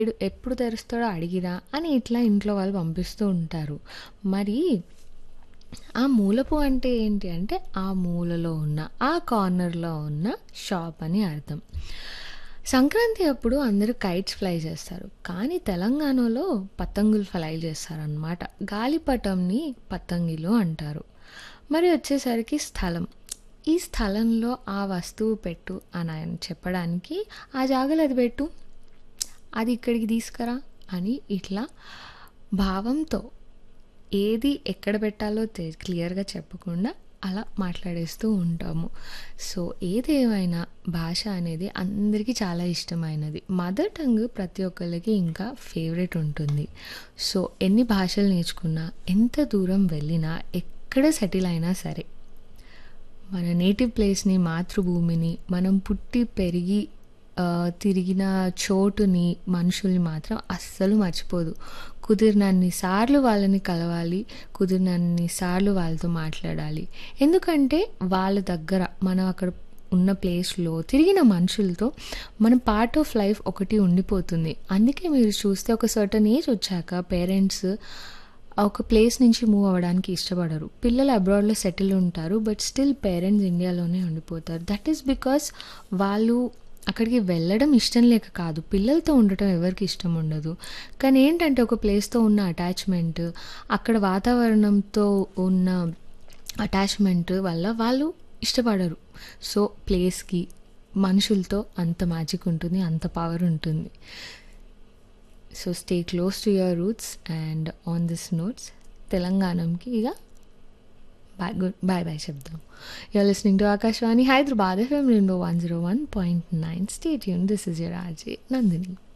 వీడు ఎప్పుడు తెరుస్తాడో అడిగిరా అని ఇట్లా ఇంట్లో వాళ్ళు పంపిస్తూ ఉంటారు మరి ఆ మూలపు అంటే ఏంటి అంటే ఆ మూలలో ఉన్న ఆ కార్నర్లో ఉన్న షాప్ అని అర్థం సంక్రాంతి అప్పుడు అందరూ కైట్స్ ఫ్లై చేస్తారు కానీ తెలంగాణలో పతంగులు ఫ్లై చేస్తారనమాట గాలిపటంని పతంగిలు అంటారు మరి వచ్చేసరికి స్థలం ఈ స్థలంలో ఆ వస్తువు పెట్టు అని ఆయన చెప్పడానికి ఆ జాగలు అది పెట్టు అది ఇక్కడికి తీసుకురా అని ఇట్లా భావంతో ఏది ఎక్కడ పెట్టాలో తె క్లియర్గా చెప్పకుండా అలా మాట్లాడేస్తూ ఉంటాము సో ఏదేమైనా భాష అనేది అందరికీ చాలా ఇష్టమైనది మదర్ టంగ్ ప్రతి ఒక్కరికి ఇంకా ఫేవరెట్ ఉంటుంది సో ఎన్ని భాషలు నేర్చుకున్నా ఎంత దూరం వెళ్ళినా ఎక్కడ సెటిల్ అయినా సరే మన నేటివ్ ప్లేస్ని మాతృభూమిని మనం పుట్టి పెరిగి ఆ, తిరిగిన చోటుని మనుషుల్ని మాత్రం అస్సలు మర్చిపోదు కుదిరినన్ని సార్లు వాళ్ళని కలవాలి కుదిరినన్ని సార్లు వాళ్ళతో మాట్లాడాలి ఎందుకంటే వాళ్ళ దగ్గర మనం అక్కడ ఉన్న ప్లేస్లో తిరిగిన మనుషులతో మన పార్ట్ ఆఫ్ లైఫ్ ఒకటి ఉండిపోతుంది అందుకే మీరు చూస్తే ఒక సర్టన్ ఏజ్ వచ్చాక పేరెంట్స్ ఒక ప్లేస్ నుంచి మూవ్ అవ్వడానికి ఇష్టపడరు పిల్లలు అబ్రాడ్లో సెటిల్ ఉంటారు బట్ స్టిల్ పేరెంట్స్ ఇండియాలోనే ఉండిపోతారు దట్ ఈస్ బికాస్ వాళ్ళు అక్కడికి వెళ్ళడం ఇష్టం లేక కాదు పిల్లలతో ఉండటం ఎవరికి ఇష్టం ఉండదు కానీ ఏంటంటే ఒక ప్లేస్తో ఉన్న అటాచ్మెంట్ అక్కడ వాతావరణంతో ఉన్న అటాచ్మెంట్ వల్ల వాళ్ళు ఇష్టపడరు సో ప్లేస్కి మనుషులతో అంత మ్యాజిక్ ఉంటుంది అంత పవర్ ఉంటుంది so stay close to your roots and on this notes తెలంగాణకి ఇక బాయ్ గుడ్ బాయ్ బాయ్ చెప్దాం you're listening to Akashvani Hyderabad FM Rainbow one zero one point nine stay యూన్ this is your RJ Nandini